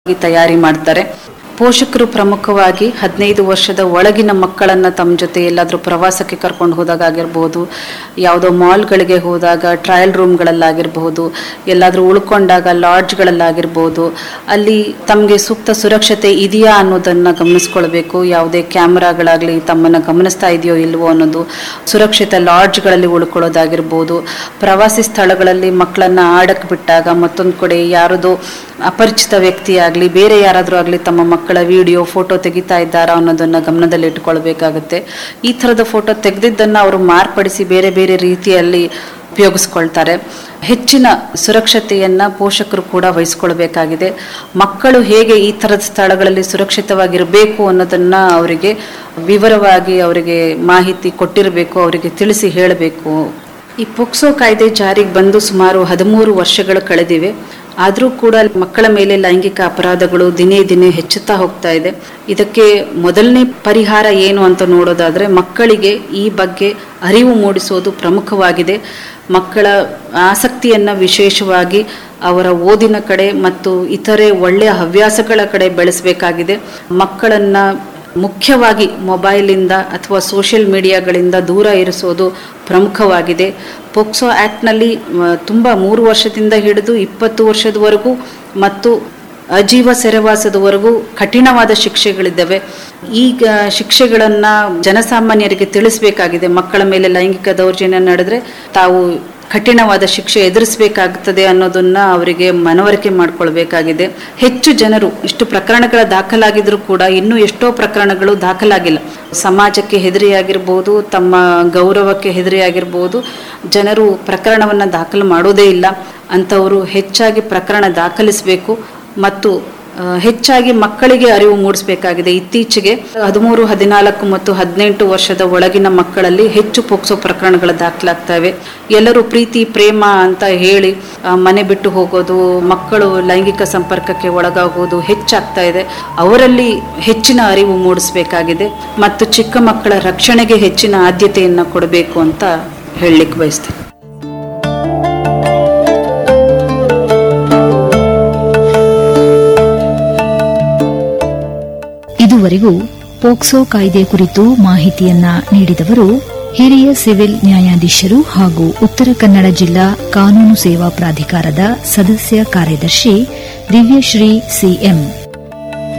ತಯಾರಿ ಮಾಡ್ತಾರೆ ಪೋಷಕರು ಪ್ರಮುಖವಾಗಿ ಹದಿನೈದು ವರ್ಷದ ಒಳಗಿನ ಮಕ್ಕಳನ್ನ ತಮ್ಮ ಜೊತೆ ಎಲ್ಲಾದ್ರೂ ಪ್ರವಾಸಕ್ಕೆ ಕರ್ಕೊಂಡು ಹೋದಾಗ ಆಗಿರ್ಬೋದು ಯಾವುದೋ ಮಾಲ್ಗಳಿಗೆ ಹೋದಾಗ ಟ್ರಯಲ್ ರೂಮ್ಗಳಲ್ಲಾಗಿರ್ಬಹುದು ಎಲ್ಲಾದ್ರೂ ಉಳ್ಕೊಂಡಾಗ ಲಾಡ್ಜ್ಗಳಲ್ಲಾಗಿರ್ಬೋದು ಅಲ್ಲಿ ತಮಗೆ ಸೂಕ್ತ ಸುರಕ್ಷತೆ ಇದೆಯಾ ಅನ್ನೋದನ್ನ ಗಮನಿಸ್ಕೊಳ್ಬೇಕು ಯಾವುದೇ ಕ್ಯಾಮ್ರಾಗಳಾಗಲಿ ತಮ್ಮನ್ನ ಗಮನಿಸ್ತಾ ಇದೆಯೋ ಇಲ್ವೋ ಅನ್ನೋದು ಸುರಕ್ಷಿತ ಲಾಡ್ಜ್ಗಳಲ್ಲಿ ಉಳ್ಕೊಳ್ಳೋದಾಗಿರ್ಬೋದು ಪ್ರವಾಸಿ ಸ್ಥಳಗಳಲ್ಲಿ ಮಕ್ಕಳನ್ನ ಆಡಕ್ಕೆ ಬಿಟ್ಟಾಗ ಮತ್ತೊಂದು ಕಡೆ ಯಾರದೋ ಅಪರಿಚಿತ ವ್ಯಕ್ತಿ ಆಗಲಿ ಬೇರೆ ಯಾರಾದರೂ ಆಗಲಿ ತಮ್ಮ ಮಕ್ಕಳ ವಿಡಿಯೋ ಫೋಟೋ ತೆಗಿತಾ ಇದ್ದಾರಾ ಅನ್ನೋದನ್ನ ಗಮನದಲ್ಲಿ ಇಟ್ಕೊಳ್ಬೇಕಾಗುತ್ತೆ ಈ ಥರದ ಫೋಟೋ ತೆಗೆದಿದ್ದನ್ನು ಅವರು ಮಾರ್ಪಡಿಸಿ ಬೇರೆ ಬೇರೆ ರೀತಿಯಲ್ಲಿ ಉಪಯೋಗಿಸ್ಕೊಳ್ತಾರೆ ಹೆಚ್ಚಿನ ಸುರಕ್ಷತೆಯನ್ನ ಪೋಷಕರು ಕೂಡ ವಹಿಸ್ಕೊಳ್ಬೇಕಾಗಿದೆ ಮಕ್ಕಳು ಹೇಗೆ ಈ ಥರದ ಸ್ಥಳಗಳಲ್ಲಿ ಸುರಕ್ಷಿತವಾಗಿರಬೇಕು ಅನ್ನೋದನ್ನ ಅವರಿಗೆ ವಿವರವಾಗಿ ಅವರಿಗೆ ಮಾಹಿತಿ ಕೊಟ್ಟಿರಬೇಕು ಅವರಿಗೆ ತಿಳಿಸಿ ಹೇಳಬೇಕು ಈ ಪೋಕ್ಸೋ ಕಾಯ್ದೆ ಜಾರಿಗೆ ಬಂದು ಸುಮಾರು ಹದಿಮೂರು ವರ್ಷಗಳು ಕಳೆದಿವೆ ಆದರೂ ಕೂಡ ಮಕ್ಕಳ ಮೇಲೆ ಲೈಂಗಿಕ ಅಪರಾಧಗಳು ದಿನೇ ದಿನೇ ಹೆಚ್ಚುತ್ತಾ ಹೋಗ್ತಾ ಇದೆ ಇದಕ್ಕೆ ಮೊದಲನೇ ಪರಿಹಾರ ಏನು ಅಂತ ನೋಡೋದಾದ್ರೆ ಮಕ್ಕಳಿಗೆ ಈ ಬಗ್ಗೆ ಅರಿವು ಮೂಡಿಸೋದು ಪ್ರಮುಖವಾಗಿದೆ ಮಕ್ಕಳ ಆಸಕ್ತಿಯನ್ನ ವಿಶೇಷವಾಗಿ ಅವರ ಓದಿನ ಕಡೆ ಮತ್ತು ಇತರೆ ಒಳ್ಳೆಯ ಹವ್ಯಾಸಗಳ ಕಡೆ ಬೆಳೆಸಬೇಕಾಗಿದೆ ಮಕ್ಕಳನ್ನ ಮುಖ್ಯವಾಗಿ ಮೊಬೈಲಿಂದ ಅಥವಾ ಸೋಷಿಯಲ್ ಮೀಡಿಯಾಗಳಿಂದ ದೂರ ಇರಿಸೋದು ಪ್ರಮುಖವಾಗಿದೆ ಪೋಕ್ಸೋ ಆ್ಯಕ್ಟ್ನಲ್ಲಿ ತುಂಬ ಮೂರು ವರ್ಷದಿಂದ ಹಿಡಿದು ಇಪ್ಪತ್ತು ವರ್ಷದವರೆಗೂ ಮತ್ತು ಅಜೀವ ಸೆರೆವಾಸದವರೆಗೂ ಕಠಿಣವಾದ ಶಿಕ್ಷೆಗಳಿದ್ದಾವೆ ಈಗ ಶಿಕ್ಷೆಗಳನ್ನ ಜನಸಾಮಾನ್ಯರಿಗೆ ತಿಳಿಸಬೇಕಾಗಿದೆ ಮಕ್ಕಳ ಮೇಲೆ ಲೈಂಗಿಕ ದೌರ್ಜನ್ಯ ನಡೆದ್ರೆ ತಾವು ಕಠಿಣವಾದ ಶಿಕ್ಷೆ ಎದುರಿಸಬೇಕಾಗುತ್ತದೆ ಅನ್ನೋದನ್ನ ಅವರಿಗೆ ಮನವರಿಕೆ ಮಾಡಿಕೊಳ್ಬೇಕಾಗಿದೆ ಹೆಚ್ಚು ಜನರು ಇಷ್ಟು ಪ್ರಕರಣಗಳ ದಾಖಲಾಗಿದ್ರು ಕೂಡ ಇನ್ನೂ ಎಷ್ಟೋ ಪ್ರಕರಣಗಳು ದಾಖಲಾಗಿಲ್ಲ ಸಮಾಜಕ್ಕೆ ಹೆದರಿಯಾಗಿರ್ಬೋದು ತಮ್ಮ ಗೌರವಕ್ಕೆ ಹೆದರಿಯಾಗಿರ್ಬೋದು ಜನರು ಪ್ರಕರಣವನ್ನು ದಾಖಲು ಮಾಡೋದೇ ಇಲ್ಲ ಅಂಥವರು ಹೆಚ್ಚಾಗಿ ಪ್ರಕರಣ ದಾಖಲಿಸಬೇಕು ಮತ್ತು ಆ, ಹೆಚ್ಚಾಗಿ ಮಕ್ಕಳಿಗೆ ಅರಿವು ಮೂಡಿಸಬೇಕಾಗಿದೆ ಇತ್ತೀಚೆಗೆ ಹದಿಮೂರು ಹದಿನಾಲ್ಕು ಮತ್ತು ಹದಿನೆಂಟು ವರ್ಷದ ಒಳಗಿನ ಮಕ್ಕಳಲ್ಲಿ ಹೆಚ್ಚು ಪೋಕ್ಸೋ ಪ್ರಕರಣಗಳು ದಾಖಲಾಗ್ತವೆ ಎಲ್ಲರೂ ಪ್ರೀತಿ ಪ್ರೇಮ ಅಂತ ಹೇಳಿ ಆ, ಮನೆ ಬಿಟ್ಟು ಹೋಗೋದು ಮಕ್ಕಳು ಲೈಂಗಿಕ ಸಂಪರ್ಕಕ್ಕೆ ಒಳಗಾಗೋದು ಹೆಚ್ಚಾಗ್ತಾ ಇದೆ ಅವರಲ್ಲಿ ಹೆಚ್ಚಿನ ಅರಿವು ಮೂಡಿಸಬೇಕಾಗಿದೆ ಮತ್ತು ಚಿಕ್ಕ ಮಕ್ಕಳ ರಕ್ಷಣೆಗೆ ಹೆಚ್ಚಿನ ಆದ್ಯತೆಯನ್ನು ಕೊಡಬೇಕು ಅಂತ ಹೇಳಲಿಕ್ಕೆ ಬಯಸ್ತೇನೆ ಇದುವರೆಗೂ ಪೋಕ್ಸೋ ಕಾಯ್ದೆ ಕುರಿತು ಮಾಹಿತಿಯನ್ನ ನೀಡಿದವರು ಹಿರಿಯ ಸಿವಿಲ್ ನ್ಯಾಯಾಧೀಶರು ಹಾಗೂ ಉತ್ತರ ಕನ್ನಡ ಜಿಲ್ಲಾ ಕಾನೂನು ಸೇವಾ ಪ್ರಾಧಿಕಾರದ ಸದಸ್ಯ ಕಾರ್ಯದರ್ಶಿ ದಿವ್ಯಶ್ರೀ ಸಿಎಂ